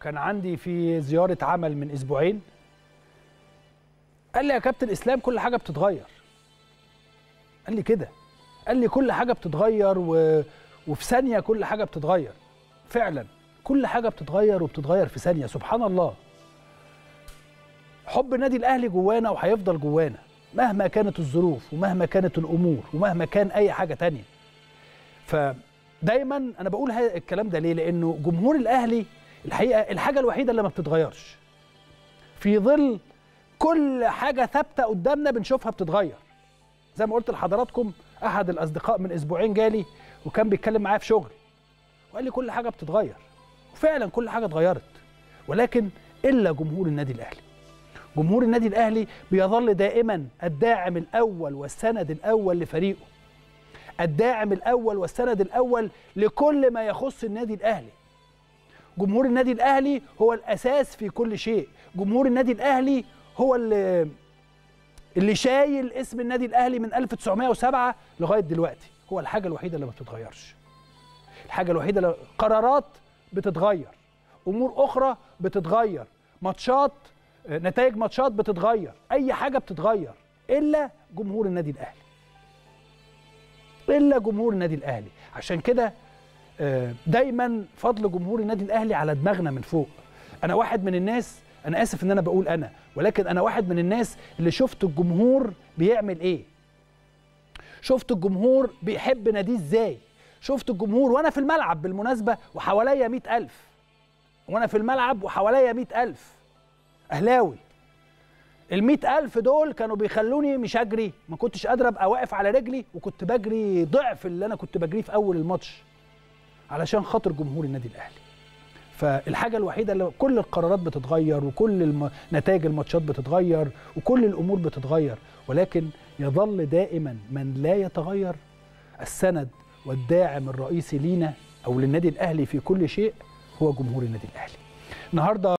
كان عندي في زياره عمل من اسبوعين قال لي يا كابتن اسلام كل حاجه بتتغير قال لي كده قال لي كل حاجه بتتغير و... وفي ثانيه كل حاجه بتتغير فعلا كل حاجه بتتغير وبتتغير في ثانيه سبحان الله حب النادي الاهلي جوانا وهيفضل جوانا مهما كانت الظروف ومهما كانت الامور ومهما كان اي حاجه تانية فدايما انا بقول هذا الكلام ده ليه لانه جمهور الاهلي الحقيقه الحاجه الوحيده اللي ما بتتغيرش في ظل كل حاجه ثابته قدامنا بنشوفها بتتغير زي ما قلت لحضراتكم احد الاصدقاء من اسبوعين جالي وكان بيتكلم معايا في شغل وقال لي كل حاجه بتتغير وفعلا كل حاجه اتغيرت ولكن الا جمهور النادي الاهلي جمهور النادي الاهلي بيظل دائما الداعم الاول والسند الاول لفريقه الداعم الاول والسند الاول لكل ما يخص النادي الاهلي جمهور النادي الاهلي هو الاساس في كل شيء جمهور النادي الاهلي هو اللي اللي شايل اسم النادي الاهلي من 1907 لغايه دلوقتي هو الحاجه الوحيده اللي ما بتتغيرش الحاجه الوحيده اللي قرارات بتتغير امور اخرى بتتغير ماتشات نتائج ماتشات بتتغير اي حاجه بتتغير الا جمهور النادي الاهلي الا جمهور النادي الاهلي عشان كده دايما فضل جمهور النادي الاهلي على دماغنا من فوق انا واحد من الناس انا اسف ان انا بقول انا ولكن انا واحد من الناس اللي شفت الجمهور بيعمل ايه شفت الجمهور بيحب ناديه ازاي شفت الجمهور وانا في الملعب بالمناسبه وحواليا مئة ألف وانا في الملعب وحواليا مئة ألف اهلاوي المئة ألف دول كانوا بيخلوني مش أجري ما كنتش قادر أبقى واقف على رجلي وكنت بجري ضعف اللي أنا كنت بجريه في أول الماتش علشان خاطر جمهور النادي الأهلي فالحاجة الوحيدة اللي كل القرارات بتتغير وكل الم... نتائج الماتشات بتتغير وكل الأمور بتتغير ولكن يظل دائما من لا يتغير السند والداعم الرئيسي لينا أو للنادي الأهلي في كل شيء هو جمهور النادي الأهلي النهارده